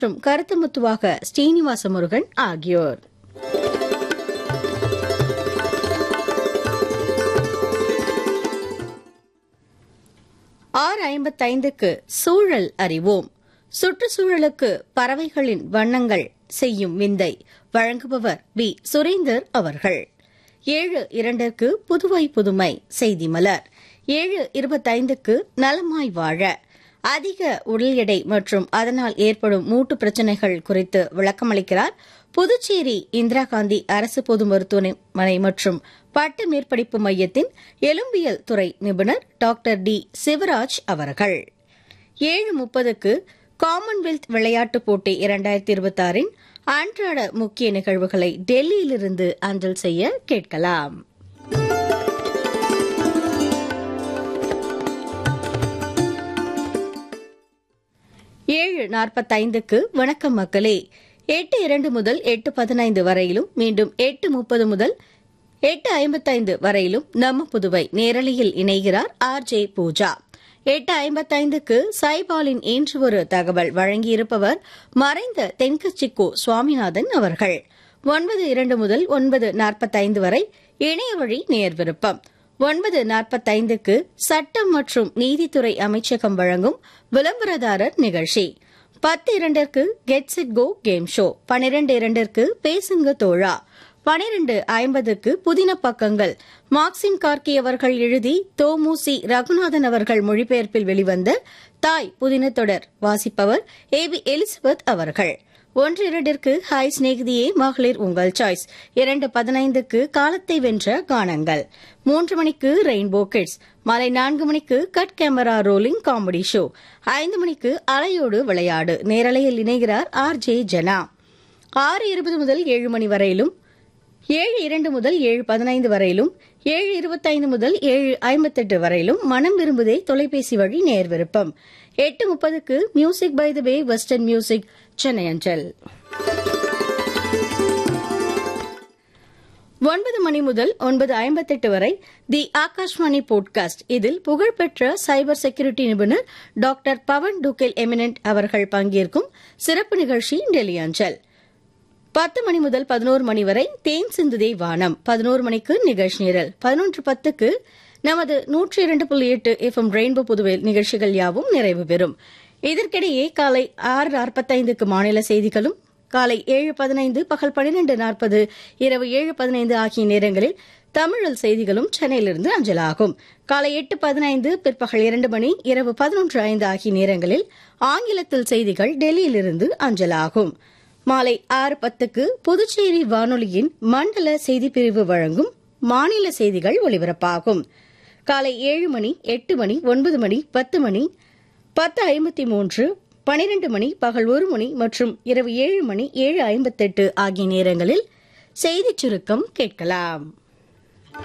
மற்றும் கருத்துமுத்துவாக ஸ்ரீனிவாச முருகன் ஆகியோர் ஆறு ஐம்பத்தைந்துக்கு சூழல் அறிவோம் சுற்றுச்சூழலுக்கு பறவைகளின் வண்ணங்கள் செய்யும் விந்தை வழங்குபவர் வி சுரேந்தர் அவர்கள் ஏழு இரண்டிற்கு புதுவை புதுமை செய்தி மலர் ஏழு இருபத்தைந்துக்கு நலமாய் வாழ அதிக உடல் எடை மற்றும் அதனால் ஏற்படும் மூட்டு பிரச்சினைகள் குறித்து விளக்கமளிக்கிறார் புதுச்சேரி இந்திரா காந்தி அரசு பொது மருத்துவமனை மற்றும் பட்ட மேற்படிப்பு மையத்தின் எலும்பியல் துறை நிபுணர் டாக்டர் டி சிவராஜ் அவர்கள் ஏழு முப்பதுக்கு காமன்வெல்த் விளையாட்டுப் போட்டி இரண்டாயிரத்தி இருபத்தாறின் அன்றாட முக்கிய நிகழ்வுகளை டெல்லியிலிருந்து அஞ்சல் செய்ய கேட்கலாம் ஏழு நாற்பத்தைந்துக்கு வணக்கம் மக்களே எட்டு இரண்டு முதல் எட்டு பதினைந்து வரையிலும் மீண்டும் எட்டு முப்பது முதல் எட்டு ஐம்பத்தைந்து வரையிலும் நம்ம புதுவை நேரலையில் இணைகிறார் ஆர் ஜே பூஜா எட்டு ஐம்பத்தைந்துக்கு சைபாலின் இன்று ஒரு தகவல் வழங்கியிருப்பவர் மறைந்த தென்கட்சிக்கோ சுவாமிநாதன் அவர்கள் ஒன்பது இரண்டு முதல் ஒன்பது நாற்பத்தைந்து வரை இணைய வழி நேர் விருப்பம் ஒன்பது நாற்பத்தைந்துக்கு சட்டம் மற்றும் நீதித்துறை அமைச்சகம் வழங்கும் விளம்பரதாரர் நிகழ்ச்சி பத்து இரண்டிற்கு get set go game show பனிரெண்டு இரண்டிற்கு பேசுங்க தோழா பனிரெண்டு ஐம்பதுக்கு புதின பக்கங்கள் மார்க்சிம் கார்கி அவர்கள் எழுதி தோமுசி ரகுநாதன் அவர்கள் மொழிபெயர்ப்பில் வெளிவந்த தாய் புதின தொடர் வாசிப்பவர் ஏ பி எலிசபெத் அவர்கள் ஒன்று இரண்டிற்கு ஹாய் சிநேகிதியே மகளிர் உங்கள் சாய்ஸ் இரண்டு பதினைந்துக்கு காலத்தை வென்ற கானங்கள் மூன்று மணிக்கு ரெயின்போ கிட்ஸ் மாலை நான்கு மணிக்கு cut camera rolling comedy show ஐந்து மணிக்கு அலையோடு விளையாடு நேரலையில் இணைகிறார் ஆர் ஜே ஜனா ஆறு இருபது முதல் ஏழு மணி வரையிலும் ஏழு இரண்டு முதல் ஏழு பதினைந்து வரையிலும் ஏழு இருபத்தைந்து முதல் ஏழு ஐம்பத்தெட்டு வரையிலும் மனம் விரும்புதே தொலைபேசி வழி நேர் விருப்பம் எட்டு முப்பதுக்கு music by the way western music Chennai அஞ்சல் ஒன்பது மணி முதல் ஒன்பது ஐம்பத்தெட்டு வரை தி ஆகாஷ்வாணி போட்காஸ்ட் இதில் புகழ்பெற்ற சைபர் செக்யூரிட்டி நிபுணர் டாக்டர் பவன் டுகேல் எமினன்ட் அவர்கள் பங்கேற்கும் சிறப்பு நிகழ்ச்சி டெல்லி அஞ்சல் பத்து மணி முதல் பதினோரு மணி வரை தேன் சிந்துதே வானம் பதினோரு மணிக்கு நிகழ்ச்சி நிரல் பதினொன்று பத்துக்கு நமது நூற்றி இரண்டு புள்ளி எட்டு எஃப்எம் ரெயின்போ புதுவை நிகழ்ச்சிகள் யாவும் நிறைவு பெறும் இதற்கிடையே காலை ஆறு நாற்பத்தைந்துக்கு மாநில செய்திகளும் காலை ஏழு பதினைந்து பகல் பனிரெண்டு நாற்பது இரவு ஏழு பதினைந்து ஆகிய நேரங்களில் தமிழில் செய்திகளும் சென்னையிலிருந்து அஞ்சலாகும் காலை எட்டு பதினைந்து பிற்பகல் இரண்டு மணி இரவு பதினொன்று ஐந்து ஆகிய நேரங்களில் ஆங்கிலத்தில் செய்திகள் டெல்லியிலிருந்து அஞ்சலாகும் மாலை ஆறு பத்துக்கு புதுச்சேரி வானொலியின் மண்டல செய்திப்பிரிவு வழங்கும் மாநில செய்திகள் ஒலிபரப்பாகும் காலை ஏழு மணி எட்டு மணி ஒன்பது மணி பத்து மணி பத்து ஐம்பத்தி மூன்று பனிரெண்டு மணி பகல் ஒரு மணி மற்றும் இரவு ஏழு மணி ஏழு ஐம்பத்தெட்டு ஆகிய நேரங்களில் செய்திச் சுருக்கம் கேட்கலாம்